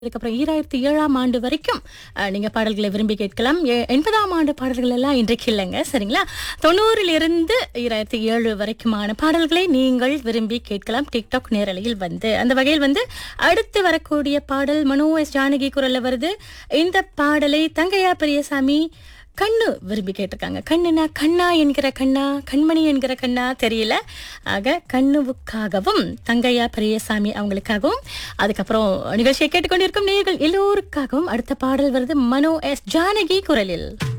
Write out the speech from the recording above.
அதுக்கப்புறம் ஈராயிரத்தி ஏழாம் ஆண்டு வரைக்கும் அஹ், நீங்க பாடல்களை விரும்பி கேட்கலாம் எ- எண்பதாம் ஆண்டு பாடல்கள் எல்லாம் இன்றைக்கு இல்லைங்க சரிங்களா தொண்ணூறில் இருந்து ஈராயிரத்தி ஏழு வரைக்குமான பாடல்களை நீங்கள் விரும்பி கேட்கலாம் டிக்டாக் நேரலையில் வந்து அந்த வகையில் வந்து அடுத்து வரக்கூடிய பாடல் மனோ எஸ் ஜானகி குரல்ல வருது இந்த பாடலை தங்கையா பெரியசாமி கண்ணு விரும்பி கேட்டிருக்காங்க கண்ணுனா கண்ணா என்கிற கண்ணா கண்மணி என்கிற கண்ணா தெரியல ஆக கண்ணுவுக்காகவும் தங்கையா பெரியசாமி அவங்களுக்காகவும் அதுக்கப்புறம் நிகழ்ச்சியை கேட்டுக்கொண்டிருக்கும் நேயர்கள் எல்லோருக்காகவும் அடுத்த பாடல் வருது மனோ எஸ் ஜானகி குரலில்